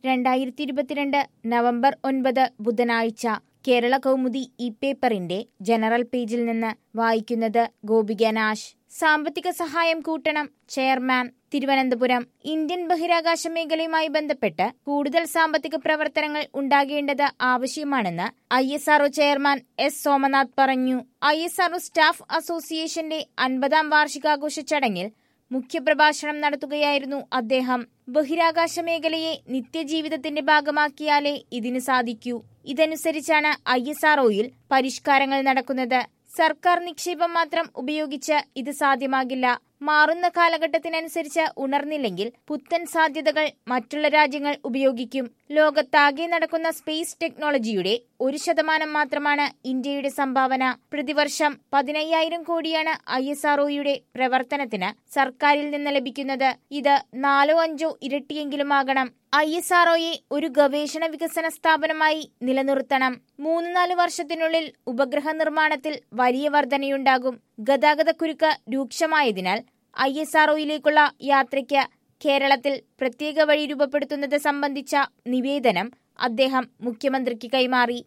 രണ്ടായിരത്തി ഇരുപത്തിരണ്ട് നവംബർ ഒൻപത് ബുധനാഴ്ച കേരള കൗമുദി ഈ പേപ്പറിന്റെ ജനറൽ പേജിൽ നിന്ന് വായിക്കുന്നത് ഗോപിക നാശ് സാമ്പത്തിക സഹായം കൂട്ടണം ചെയർമാൻ തിരുവനന്തപുരം ഇന്ത്യൻ ബഹിരാകാശ മേഖലയുമായി ബന്ധപ്പെട്ട് കൂടുതൽ സാമ്പത്തിക പ്രവർത്തനങ്ങൾ ഉണ്ടാകേണ്ടത് ആവശ്യമാണെന്ന് I S RO chairman S Somanath പറഞ്ഞു ഐ എസ് ആർഒ സ്റ്റാഫ് അസോസിയേഷന്റെ അൻപതാം വാർഷികാഘോഷ ചടങ്ങിൽ മുഖ്യപ്രഭാഷണം നടത്തുകയായിരുന്നു അദ്ദേഹം ബഹിരാകാശ മേഖലയെ നിത്യജീവിതത്തിന്റെ ഭാഗമാക്കിയാലേ ഇതിന് സാധിക്കൂ ഇതനുസരിച്ചാണ് ഐ എസ് ആർഒയിൽ പരിഷ്കാരങ്ങൾ നടക്കുന്നത് സർക്കാർ നിക്ഷേപം മാത്രം ഉപയോഗിച്ച് ഇത് സാധ്യമാകില്ല മാറുന്ന കാലഘട്ടത്തിനനുസരിച്ച് ഉണർന്നില്ലെങ്കിൽ പുത്തൻ സാധ്യതകൾ മറ്റുള്ള രാജ്യങ്ങൾ ഉപയോഗിക്കും ലോകത്താകെ നടക്കുന്ന സ്പേസ് ടെക്നോളജിയുടെ ഒരു ശതമാനം മാത്രമാണ് ഇന്ത്യയുടെ സംഭാവന പ്രതിവർഷം പതിനയ്യായിരം കോടിയാണ് ഐ എസ് ആർഒയുടെ പ്രവർത്തനത്തിന് സർക്കാരിൽ നിന്ന് ലഭിക്കുന്നത് ഇത് നാലോ അഞ്ചോ ഇരട്ടിയെങ്കിലുമാകണം ഐ എസ് ആർഒയെ ഒരു ഗവേഷണ വികസന സ്ഥാപനമായി നിലനിർത്തണം മൂന്ന് നാല് വർഷത്തിനുള്ളിൽ ഉപഗ്രഹ നിർമ്മാണത്തിൽ വലിയ വർധനയുണ്ടാകും ഗതാഗതക്കുരുക്ക് രൂക്ഷമായതിനാൽ ഐ എസ് ആർഒയിലേക്കുള്ള യാത്രയ്ക്ക് കേരളത്തിൽ പ്രത്യേക വഴി രൂപപ്പെടുത്തുന്നത് സംബന്ധിച്ച നിവേദനം അദ്ദേഹം മുഖ്യമന്ത്രിക്ക് കൈമാറി